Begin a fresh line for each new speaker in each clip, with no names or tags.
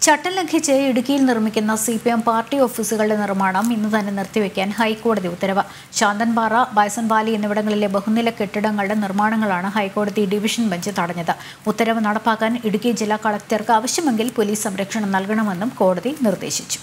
ചട്ടം ലംഘിച്ച് ഇടുക്കിയിൽ നിർമ്മിക്കുന്ന സി പി എം പാർട്ടി ഓഫീസുകളുടെ നിർമ്മാണം ഇന്ന് തന്നെ നിർത്തിവെക്കാൻ ഹൈക്കോടതി ഉത്തരവ് ശാന്തൻപാറ ബൈസൺ വാലി എന്നിവിടങ്ങളിലെ ബഹുനില കെട്ടിടങ്ങളുടെ നിർമ്മാണങ്ങളാണ് ഹൈക്കോടതി ഡിവിഷൻ ബെഞ്ച് തടഞ്ഞത് ഉത്തരവ് നടപ്പാക്കാൻ ഇടുക്കി ജില്ലാ കളക്ടർക്ക് ആവശ്യമെങ്കിൽ പോലീസ് സംരക്ഷണം നൽകണമെന്നും കോടതി നിർദ്ദേശിച്ചു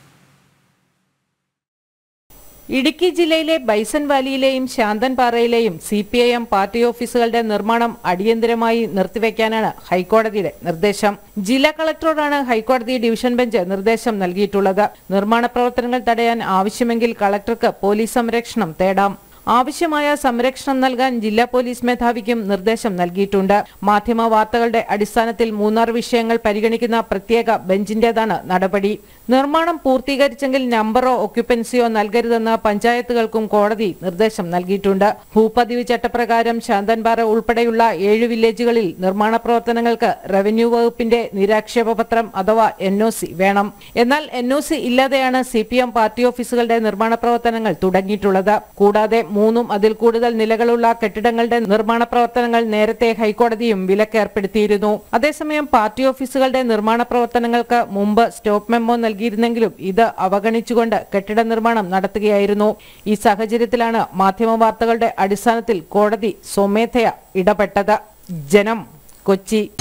ഇടുക്കി ജില്ലയിലെ ബൈസൺ വാലിയിലെയും ശാന്തൻപാറയിലെയും C P I M party ഓഫീസുകളുടെ നിർമ്മാണം അടിയന്തരമായി നിർത്തിവെക്കാനാണ് ഹൈക്കോടതിയുടെ നിർദ്ദേശം ജില്ലാ കളക്ടറോടാണ് ഹൈക്കോടതി ഡിവിഷൻ ബെഞ്ച് നിർദ്ദേശം നൽകിയിട്ടുള്ളത് നിർമ്മാണ പ്രവർത്തനങ്ങൾ തടയാൻ ആവശ്യമെങ്കിൽ കളക്ടർക്ക് പോലീസ് സംരക്ഷണം തേടാം ആവശ്യമായ സംരക്ഷണം നൽകാൻ ജില്ലാ പോലീസ് മേധാവിക്കും നിർദ്ദേശം നൽകിയിട്ടുണ്ട് മാധ്യമ വാർത്തകളുടെ അടിസ്ഥാനത്തിൽ മൂന്നാർ വിഷയങ്ങൾ പരിഗണിക്കുന്ന പ്രത്യേക ബെഞ്ചിന്റേതാണ് നടപടി നിർമ്മാണം പൂർത്തീകരിച്ചെങ്കിൽ നമ്പറോ ഒക്യുപ്പൻസിയോ നൽകരുതെന്ന് പഞ്ചായത്തുകൾക്കും കോടതി നിർദ്ദേശം നൽകിയിട്ടുണ്ട് ഭൂപതിവ് ചട്ടപ്രകാരം ശാന്തൻപാറ ഉൾപ്പെടെയുള്ള ഏഴ് വില്ലേജുകളിൽ നിർമ്മാണ പ്രവർത്തനങ്ങൾക്ക് റവന്യൂ വകുപ്പിന്റെ നിരാക്ഷേപ പത്രം അഥവാ എൻ വേണം എന്നാൽ എൻ ഇല്ലാതെയാണ് സി പി എം പാർട്ടി ഓഫീസുകളുടെ നിർമ്മാണ പ്രവർത്തനങ്ങൾ തുടങ്ങിയിട്ടുള്ളത് കൂടാതെ മൂന്നും അതിൽ കൂടുതൽ നിലകളുള്ള കെട്ടിടങ്ങളുടെ നിർമ്മാണ പ്രവർത്തനങ്ങൾ നേരത്തെ ഹൈക്കോടതിയും വിലക്കേർപ്പെടുത്തിയിരുന്നു അതേസമയം പാർട്ടി ഓഫീസുകളുടെ നിർമ്മാണ പ്രവർത്തനങ്ങൾക്ക് മുമ്പ് സ്റ്റോപ്പ് മെമ്മോ നൽകിയിരുന്നെങ്കിലും ഇത് അവഗണിച്ചുകൊണ്ട് കെട്ടിട നിർമ്മാണം നടത്തുകയായിരുന്നു ഈ സാഹചര്യത്തിലാണ് മാധ്യമ വാർത്തകളുടെ അടിസ്ഥാനത്തിൽ കോടതി സ്വമേധയ ഇടപെട്ടത് ജനം കൊച്ചി